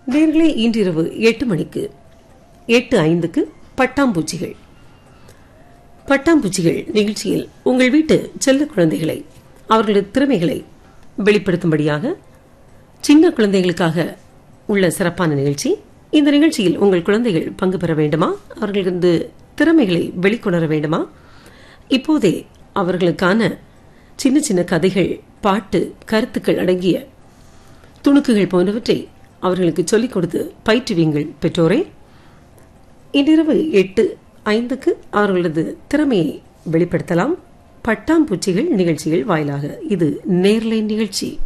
நேர்களே இன்றிரவு எட்டு மணிக்கு எட்டு ஐந்துக்கு பட்டாம்பூச்சிகள் பட்டாம்பூச்சிகள் நிகழ்ச்சியில் உங்கள் வீட்டு செல்ல குழந்தைகளை அவர்களது திறமைகளை வெளிப்படுத்தும்படியாக சின்ன குழந்தைகளுக்காக உள்ள சிறப்பான நிகழ்ச்சி இந்த நிகழ்ச்சியில் உங்கள் குழந்தைகள் பங்கு பெற வேண்டுமா அவர்களது திறமைகளை வெளிக்கொணர வேண்டுமா இப்போதே அவர்களுக்கான சின்ன சின்ன கதைகள் பாட்டு கருத்துக்கள் அடங்கிய துணுக்குகள் போன்றவற்றை அவர்களுக்கு சொல்லிக் கொடுத்து பயிற்றுவீங்கள் பெற்றோரே இன்றிரவு எட்டு ஐந்துக்கு அவர்களது திறமையை வெளிப்படுத்தலாம் பட்டாம்பூச்சிகள் நிகழ்ச்சிகள் வாயிலாக இது நேர்லை நிகழ்ச்சி